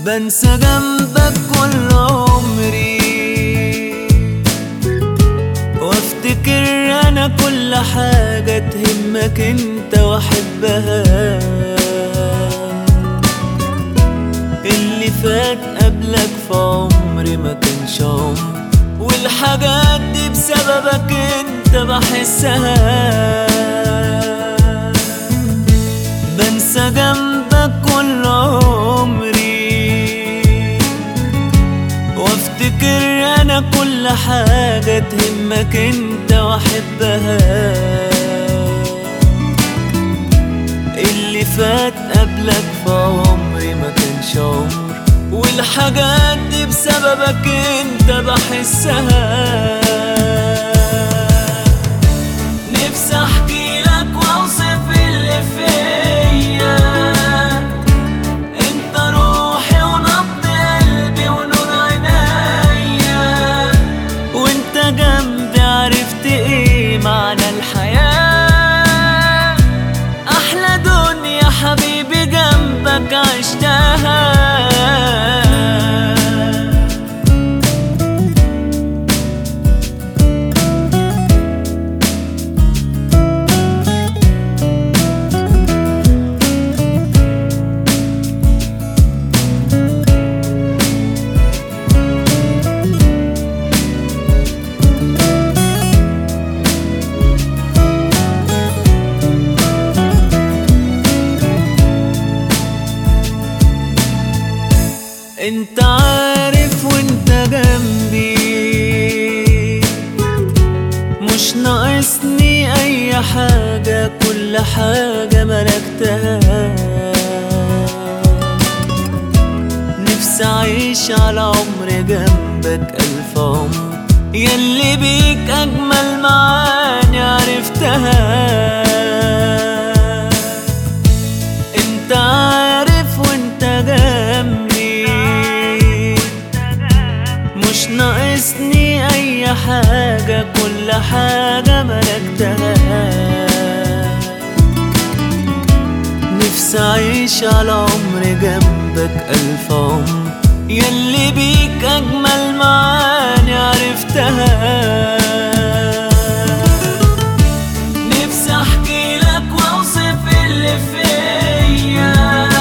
بنسى جنبك كل عمري وافتكر انا كل حاجة تهمك انت واحبها اللي فات قبلك في عمري ما كانش عمر والحاجات دي بسببك انت بحسها بنسى جنبك كل عمري وافتكر انا كل حاجة تهمك انت واحبها اللي فات قبلك في عمري ما كانش عمر والحاجات دي بسببك انت بحسها نفسي احكي لك واوصف اللي فيا انت روحي ونبض قلبي ونور عينيا وانت جنبي عرفت ايه معنى الحياة احلى دنيا حبيبي جنبك عشتها انت عارف وانت جنبي مش ناقصني اي حاجة كل حاجة ملكتها نفسي اعيش على عمر جنبك الف عمر ياللي بيك اجمل معاني عرفتها انت عارف وانت جنبي مش ناقصني اي حاجة كل حاجة ملكتها نفسي اعيش على عمر جنبك الف عمر ياللي بيك اجمل معاني عرفتها نفسي احكي لك واوصف اللي فيا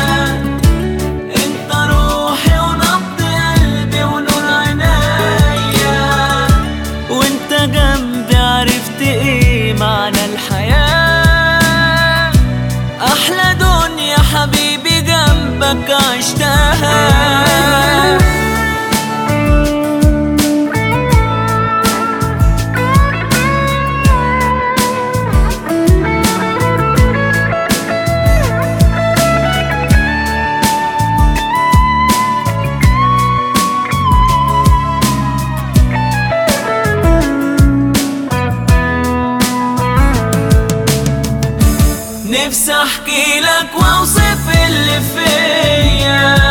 انت روحي ونبض قلبي ونور عينيا وانت جنبي عرفت ايه معنى الحياة احلى دنيا حبيبي جنبك عشتها نفسي احكي لك واوصف اللي فيا